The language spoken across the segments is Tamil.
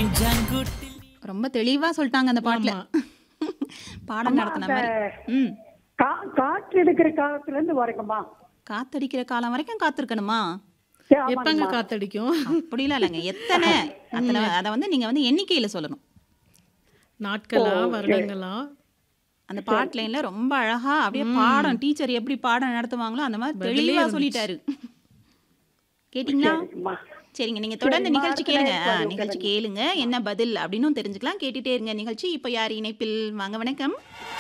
நெஞ்சாங்குட்டில் ரொம்ப தெளிவா சொல்லிட்டாங்க அந்த பாட்டுல பாடம் நடத்தின மாதிரி ம் கா காற்று எடுக்கிற காலத்துல இருந்து வரைக்குமா காத்தடிக்கிற காலம் வரைக்கும் காத்திருக்கணுமா எப்பங்க காத்தடிக்கும் அப்படிலாம் இல்லைங்க எத்தனை அத்தனை அதை வந்து நீங்க வந்து எண்ணிக்கையில சொல்லணும் நாட்களா வருடங்களா அந்த பாட்டு லைன்ல ரொம்ப அழகா அப்படியே பாடம் டீச்சர் எப்படி பாடம் நடத்துவாங்களோ அந்த மாதிரி தெளிவா சொல்லிட்டாரு கேட்டிங்களா சரிங்க நீங்க தொடர்ந்து நிகழ்ச்சி கேளுங்க ஆ, நிகழ்ச்சி கேளுங்க என்ன பதில் அப்படின்னு தெரிஞ்சுக்கலாம் கேட்டுட்டே இருங்க நிகழ்ச்சி இப்போ யார் இணைப்பில் வாங்க வணக்கம்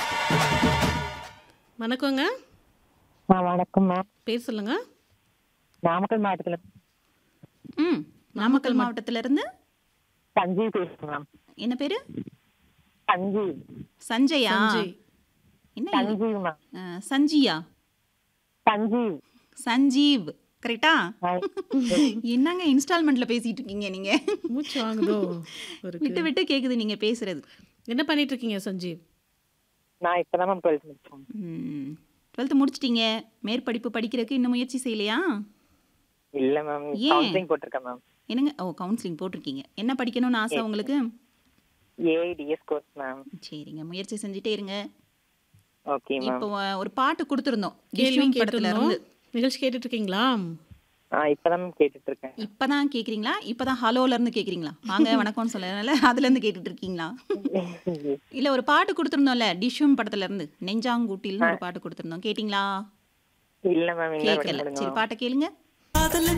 வணக்கங்க ஆ வணக்கம் மேம் பேர் சொல்லுங்க நாமக்கல் மாவட்டத்தில் ம் நாமக்கல் மாவட்டத்துல இருந்து சஞ்சீவ் பேசுறேன் மேம் என்ன பேரு சஞ்சீவ் சஞ்சயா சஞ்சய். என்ன இது? சஞ்சீவ் மேம் ஆ, சஞ்சியா சஞ்சீவ் சஞ்சீவ் கரெக்டா ஆ, என்னங்க இன்ஸ்டால்மெண்ட்ல பேசிட்டு இருக்கீங்க நீங்க மூச்சு வாங்குதோ ஒரு விட்டு விட்டு கேக்குது நீங்க பேசுறது என்ன பண்ணிட்டு இருக்கீங்க சஞ்சீவ் நான் இப்பதான் மேம் டுவெல்த் முடிச்சேன் டுவெல்த்து முடிச்சிட்டீங்க மேற்படிப்பு படிக்கிறதுக்கு இன்னும் முயற்சி செய்யலையா இல்ல மேம் ஏன்? கவுன்சிலிங் போட்டிருக்கேன் மேம் என்னங்க ஓ கவுன்சிலிங் போட்டிருக்கீங்க என்ன படிக்கணும்னு ஆசை உங்களுக்கு ஏஐடிஎஸ் கோர்ஸ் மேம் சரிங்க முயற்சி செஞ்சுட்டே இருங்க ஓகே மேம் இப்போ அஹ், ஒரு பாட்டு கொடுத்துருந்தோம் கேள்வி டிஷ்யூம் படத்துல கேட்டிருந்தோம் இருந்து நிகழ்ச்சி கேட்டுட்டு இருக்கீங்களா ஆ இப்பதான் மேம் கேட்டுட்டு இருக்கேன் இப்பதான் கேக்குறீங்களா இப்பதான் ஹலோல இருந்து கேக்குறீங்களா வாங்க வணக்கம்னு சொல்லல அதுல இருந்து கேட்டுட்டு இருக்கீங்களா இல்ல ஒரு பாட்டு கொடுத்துருந்தோம்ல டிஷ்யூம் படத்துல இருந்து நெஞ்சாங்கூட்டில்னு ஒரு பாட்டு கொடுத்துருந்தோம் கேட்டிங்களா இல்ல மேம் இல்ல கேட்கல மேடம் சரி பாட்டை கேளுங்க காதல